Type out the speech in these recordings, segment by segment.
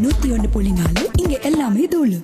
நூத்தி ஒன்னு புள்ளி நாலு இங்க எல்லாமே தூளு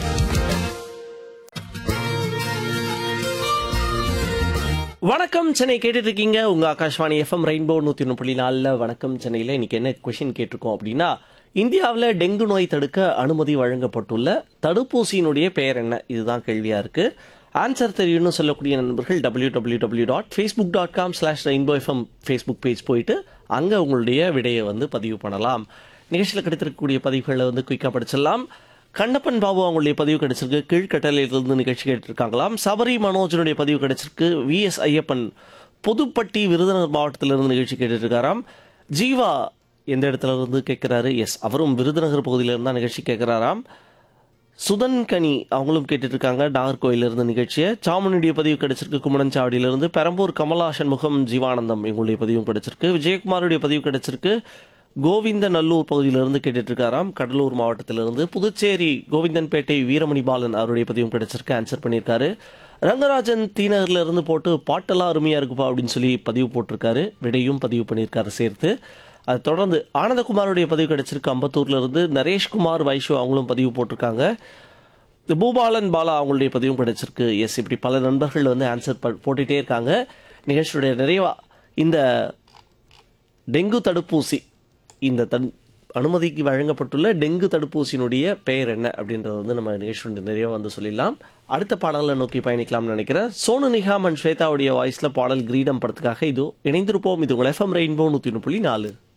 வணக்கம் சென்னை கேட்டுட்டு இருக்கீங்க உங்க ஆகாஷ்வாணி எஃப்எம் ரெயின்போ நூத்தி ஒன்று புள்ளி நாலில் வணக்கம் சென்னையில் இன்னைக்கு என்ன கொஷின் கேட்டிருக்கோம் அப்படின்னா இந்தியாவில் டெங்கு நோய் தடுக்க அனுமதி வழங்கப்பட்டுள்ள தடுப்பூசியினுடைய பெயர் என்ன இதுதான் கேள்வியா இருக்கு ஆன்சர் தெரியும்னு சொல்லக்கூடிய நண்பர்கள் W W W dot facebook dot com slash rainbow FM facebook page போயிட்டு அங்கே உங்களுடைய விடையை வந்து பதிவு பண்ணலாம் நிகழ்ச்சியில் கிடைத்திருக்கக்கூடிய பதிவுகளை வந்து குயிக்காக படிச்சிடலாம் கண்ணப்பன் பாபு அவங்களுடைய பதிவு கிடைச்சிருக்கு கீழ்கட்டளையிலிருந்து நிகழ்ச்சி கேட்டிருக்காங்களாம் சபரி மனோஜனுடைய பதிவு கிடைச்சிருக்கு வி எஸ் ஐயப்பன் புதுப்பட்டி விருதுநகர் மாவட்டத்திலிருந்து நிகழ்ச்சி கேட்டுட்டு இருக்காராம் ஜீவா எந்த இடத்துல இருந்து கேட்கிறாரு எஸ் அவரும் விருதுநகர் பகுதியில இருந்தா நிகழ்ச்சி கேட்கிறாராம் சுதன் கனி அவங்களும் கேட்டுட்டு இருக்காங்க நாகர்கோயில இருந்து நிகழ்ச்சியை சாமுனுடைய பதிவு கிடைச்சிருக்கு குமணஞ்சாவடியிலிருந்து பெரம்பூர் கமலா சண்முகம் ஜீவானந்தம் எங்களுடைய பதிவும் கிடைச்சிருக்கு விஜயகுமாருடைய பதிவு கிடைச்சிருக்கு கோவிந்த நல்லூர் பகுதியிலிருந்து கேட்டுட்டு இருக்காராம் கடலூர் மாவட்டத்திலிருந்து புதுச்சேரி கோவிந்தன்பேட்டை வீரமணி பாலன் அவருடைய பதிவும் கிடைச்சிருக்கு ஆன்சர் பண்ணியிருக்காரு ரங்கராஜன் தீநகர்ல இருந்து போட்டு பாட்டெல்லாம் அருமையா இருக்குப்பா அப்படின்னு சொல்லி பதிவு போட்டிருக்காரு விடையும் பதிவு பண்ணியிருக்காரு சேர்த்து அது தொடர்ந்து ஆனந்தகுமாருடைய பதிவு கிடைச்சிருக்கு அம்பத்தூர்ல இருந்து நரேஷ்குமார் வைஷு அவங்களும் பதிவு போட்டிருக்காங்க இந்த பூபாலன் பாலா அவங்களுடைய பதிவும் கிடைச்சிருக்கு எஸ் இப்படி பல நண்பர்கள் வந்து ஆன்சர் போட்டுட்டே இருக்காங்க நிகழ்ச்சியுடைய நிறைவா இந்த டெங்கு தடுப்பூசி இந்த தன் அனுமதிக்கு வழங்கப்பட்டுள்ள டெங்கு தடுப்பூசியினுடைய பெயர் என்ன அப்படின்றத வந்து நம்ம நிகழ்ச்சியுடைய நிறைய வந்து சொல்லிடலாம் அடுத்த பாடலை நோக்கி பயணிக்கலாம்னு நினைக்கிறேன் சோனு நிகாம் அண்ட் ஸ்வேதாவுடைய வாய்ஸ்ல பாடல் கிரீடம் படத்துக்காக இதோ இணைந்திருப்போம் இது உங்கள் எஃப்எம் ரெயின்போ நூற்றி ஒன்று புள்ளி நாலு